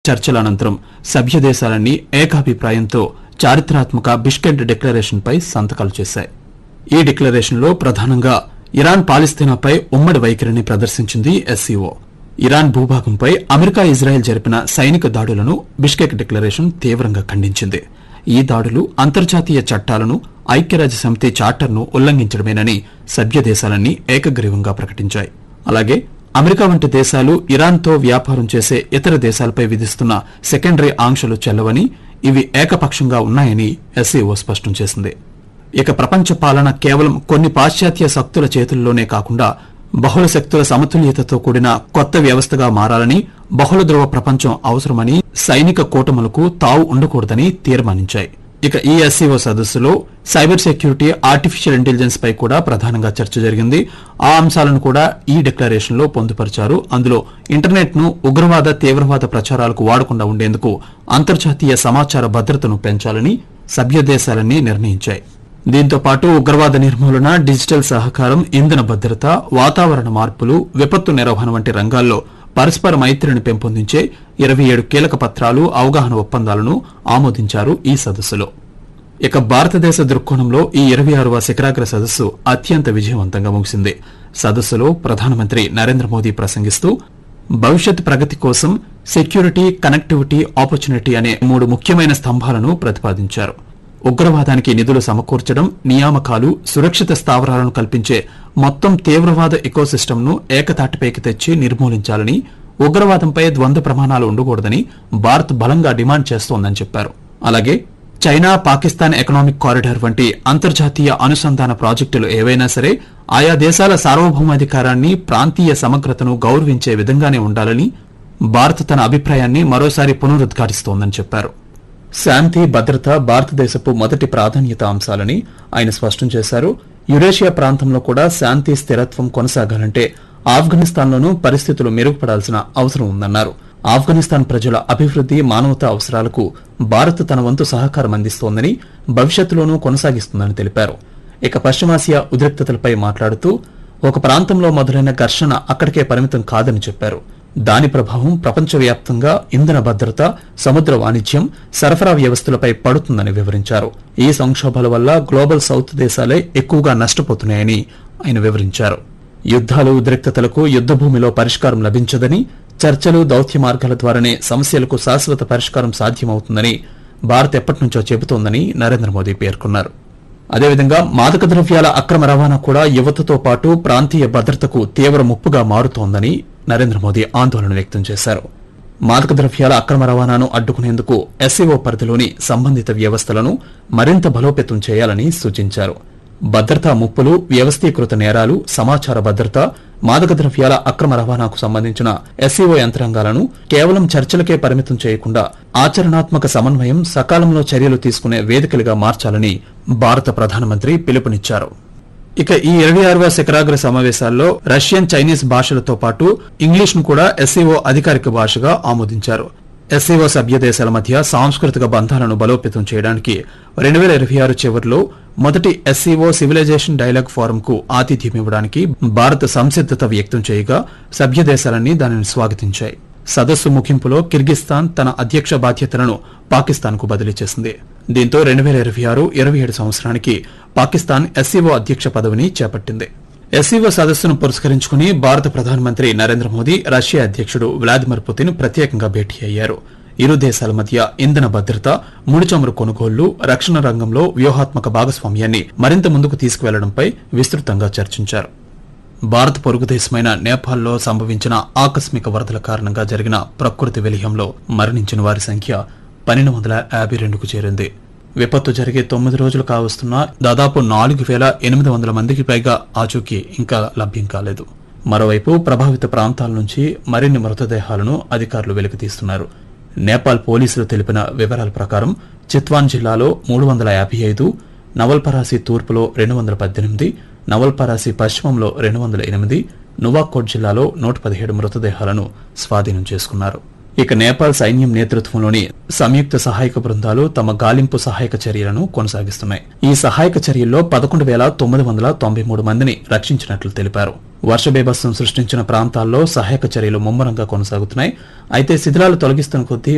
చర్చల అనంతరం సభ్య దేశాలన్నీ ఏకాభిప్రాయంతో చారిత్రాత్మక బిష్కెట్ డిక్లరేషన్పై సంతకాలు చేశాయి ఈ డిక్లరేషన్లో ప్రధానంగా ఇరాన్ పాలిస్తీనాపై ఉమ్మడి వైఖరిని ప్రదర్శించింది ఎస్సీఓ ఇరాన్ భూభాగంపై అమెరికా ఇజ్రాయెల్ జరిపిన సైనిక దాడులను బిష్కెక్ డిక్లరేషన్ తీవ్రంగా ఖండించింది ఈ దాడులు అంతర్జాతీయ చట్టాలను ఐక్యరాజ్య సమితి చార్టర్ను ఉల్లంఘించడమేనని సభ్య దేశాలన్నీ ఏకగ్రీవంగా ప్రకటించాయి అలాగే అమెరికా వంటి దేశాలు ఇరాన్తో వ్యాపారం చేసే ఇతర దేశాలపై విధిస్తున్న సెకండరీ ఆంక్షలు చెల్లవని ఇవి ఏకపక్షంగా ఉన్నాయని ఎస్సీఓ స్పష్టం చేసింది ఇక ప్రపంచ పాలన కేవలం కొన్ని పాశ్చాత్య శక్తుల చేతుల్లోనే కాకుండా బహుళ శక్తుల సమతుల్యతతో కూడిన కొత్త వ్యవస్థగా మారాలని బహుళ ధ్రువ ప్రపంచం అవసరమని సైనిక కూటములకు తావు ఉండకూడదని తీర్మానించాయి ఇక ఈ ఎస్సీఓ సదస్సులో సైబర్ సెక్యూరిటీ ఆర్టిఫిషియల్ ఇంటెలిజెన్స్ పై కూడా ప్రధానంగా చర్చ జరిగింది ఆ అంశాలను కూడా ఈ డిక్లరేషన్ లో పొందుపరిచారు అందులో ఇంటర్నెట్ ను ఉగ్రవాద తీవ్రవాద ప్రచారాలకు వాడకుండా ఉండేందుకు అంతర్జాతీయ సమాచార భద్రతను పెంచాలని సభ్య దేశాలన్నీ నిర్ణయించాయి దీంతో పాటు ఉగ్రవాద నిర్మూలన డిజిటల్ సహకారం ఇంధన భద్రత వాతావరణ మార్పులు విపత్తు నిర్వహణ వంటి రంగాల్లో పరస్పర మైత్రిని పెంపొందించే ఇరవై ఏడు కీలక పత్రాలు అవగాహన ఒప్పందాలను ఆమోదించారు ఈ సదస్సులో ఇక భారతదేశ దృక్కోణంలో ఈ ఇరవై ఆరవ శిఖరాగ్ర సదస్సు అత్యంత విజయవంతంగా ముగిసింది సదస్సులో ప్రధానమంత్రి నరేంద్ర మోదీ ప్రసంగిస్తూ భవిష్యత్ ప్రగతి కోసం సెక్యూరిటీ కనెక్టివిటీ ఆపర్చునిటీ అనే మూడు ముఖ్యమైన స్తంభాలను ప్రతిపాదించారు ఉగ్రవాదానికి నిధులు సమకూర్చడం నియామకాలు సురక్షిత స్థావరాలను కల్పించే మొత్తం తీవ్రవాద ఎకోసిస్టమ్ను ఏకతాటిపైకి తెచ్చి నిర్మూలించాలని ఉగ్రవాదంపై ద్వంద్వ ప్రమాణాలు ఉండకూడదని భారత్ బలంగా డిమాండ్ చేస్తోందని చెప్పారు అలాగే చైనా పాకిస్తాన్ ఎకనామిక్ కారిడార్ వంటి అంతర్జాతీయ అనుసంధాన ప్రాజెక్టులు ఏవైనా సరే ఆయా దేశాల సార్వభౌమాధికారాన్ని ప్రాంతీయ సమగ్రతను గౌరవించే విధంగానే ఉండాలని భారత్ తన అభిప్రాయాన్ని మరోసారి పునరుద్ఘాటిస్తోందని చెప్పారు శాంతి భద్రత భారతదేశపు మొదటి ప్రాధాన్యత అంశాలని ఆయన స్పష్టం చేశారు యురేషియా ప్రాంతంలో కూడా శాంతి స్థిరత్వం కొనసాగాలంటే ఆఫ్ఘనిస్తాన్లోనూ పరిస్థితులు మెరుగుపడాల్సిన అవసరం ఉందన్నారు ఆఫ్ఘనిస్తాన్ ప్రజల అభివృద్ది మానవతా అవసరాలకు భారత్ తన వంతు సహకారం అందిస్తోందని భవిష్యత్తులోనూ కొనసాగిస్తుందని తెలిపారు ఇక పశ్చిమాసియా ఉద్రిక్తతలపై మాట్లాడుతూ ఒక ప్రాంతంలో మొదలైన ఘర్షణ అక్కడికే పరిమితం కాదని చెప్పారు దాని ప్రభావం ప్రపంచవ్యాప్తంగా ఇంధన భద్రత సముద్ర వాణిజ్యం సరఫరా వ్యవస్థలపై పడుతుందని వివరించారు ఈ సంక్షోభాల వల్ల గ్లోబల్ సౌత్ దేశాలే ఎక్కువగా నష్టపోతున్నాయని ఆయన వివరించారు యుద్ధాలు ఉద్రిక్తతలకు యుద్దభూమిలో పరిష్కారం లభించదని చర్చలు దౌత్య మార్గాల ద్వారానే సమస్యలకు శాశ్వత పరిష్కారం సాధ్యమవుతుందని భారత్ ఎప్పటినుంచో చెబుతోందని నరేంద్ర మోదీ పేర్కొన్నారు అదేవిధంగా మాదక ద్రవ్యాల అక్రమ రవాణా కూడా యువతతో పాటు ప్రాంతీయ భద్రతకు తీవ్ర ముప్పుగా మారుతోందని నరేంద్ర మోదీ ఆందోళన వ్యక్తం చేశారు మాదక ద్రవ్యాల అక్రమ రవాణాను అడ్డుకునేందుకు ఎస్సీఓ పరిధిలోని సంబంధిత వ్యవస్థలను మరింత బలోపేతం చేయాలని సూచించారు భద్రతా ముప్పులు వ్యవస్థీకృత నేరాలు సమాచార భద్రత మాదక ద్రవ్యాల అక్రమ రవాణాకు సంబంధించిన ఎస్సీఓ యంత్రాంగాలను కేవలం చర్చలకే పరిమితం చేయకుండా ఆచరణాత్మక సమన్వయం సకాలంలో చర్యలు తీసుకునే వేదికలుగా మార్చాలని భారత ప్రధానమంత్రి పిలుపునిచ్చారు ఇక ఈ ఇరవై ఆరవ శిఖరాగ్ర సమావేశాల్లో రష్యన్ చైనీస్ భాషలతో పాటు ఇంగ్లీష్ ను కూడా ఎస్సీఓ అధికారిక భాషగా ఆమోదించారు ఎస్సీఓ సభ్య దేశాల మధ్య సాంస్కృతిక బంధాలను బలోపేతం చేయడానికి రెండు వేల ఇరవై ఆరు చివరిలో మొదటి ఎస్సీఓ సివిలైజేషన్ డైలాగ్ ఫోరం కు ఆతిథ్యం ఇవ్వడానికి భారత్ సంసిద్దత వ్యక్తం చేయగా సభ్య దేశాలన్నీ దానిని స్వాగతించాయి సదస్సు ముగింపులో కిర్గిస్తాన్ తన అధ్యక్ష బాధ్యతలను పాకిస్తాన్ కు బదిలీ చేసింది దీంతో రెండు వేల ఇరవై ఆరు ఇరవై ఏడు సంవత్సరానికి పాకిస్తాన్ ఎస్సీఓ అధ్యక్ష పదవిని చేపట్టింది ఎస్సీఓ సదస్సును పురస్కరించుకుని భారత ప్రధానమంత్రి నరేంద్ర మోదీ రష్యా అధ్యక్షుడు వ్లాదిమిర్ పుతిన్ ప్రత్యేకంగా భేటీ అయ్యారు ఇరు దేశాల మధ్య ఇంధన భద్రత ముడి చమురు కొనుగోళ్లు రక్షణ రంగంలో వ్యూహాత్మక భాగస్వామ్యాన్ని మరింత ముందుకు తీసుకువెళ్లడంపై విస్తృతంగా చర్చించారు భారత్ పొరుగు దేశమైన నేపాల్లో సంభవించిన ఆకస్మిక వరదల కారణంగా జరిగిన ప్రకృతి విలయంలో మరణించిన వారి సంఖ్య పన్నెండు వందల యాభై రెండుకు చేరింది విపత్తు జరిగే తొమ్మిది రోజులు కావస్తున్నా దాదాపు నాలుగు వేల ఎనిమిది వందల మందికి పైగా ఆచూకీ ఇంకా లభ్యం కాలేదు మరోవైపు ప్రభావిత ప్రాంతాల నుంచి మరిన్ని మృతదేహాలను అధికారులు వెలికితీస్తున్నారు నేపాల్ పోలీసులు తెలిపిన వివరాల ప్రకారం చిత్వాన్ జిల్లాలో మూడు వందల యాభై ఐదు నవల్పరాసి తూర్పులో రెండు వందల పద్దెనిమిది నవల్పరాసి పశ్చిమంలో రెండు వందల ఎనిమిది నువాకోట్ జిల్లాలో నూట పదిహేడు మృతదేహాలను స్వాధీనం చేసుకున్నారు ఇక నేపాల్ సైన్యం నేతృత్వంలోని సంయుక్త సహాయక బృందాలు తమ గాలింపు సహాయక చర్యలను కొనసాగిస్తున్నాయి ఈ సహాయక చర్యల్లో పదకొండు వేల తొమ్మిది వందల తొంభై మూడు మందిని రక్షించినట్లు తెలిపారు వర్ష బీభత్సం సృష్టించిన ప్రాంతాల్లో సహాయక చర్యలు ముమ్మరంగా కొనసాగుతున్నాయి అయితే శిథిలాలు తొలగిస్తున్న కొద్దీ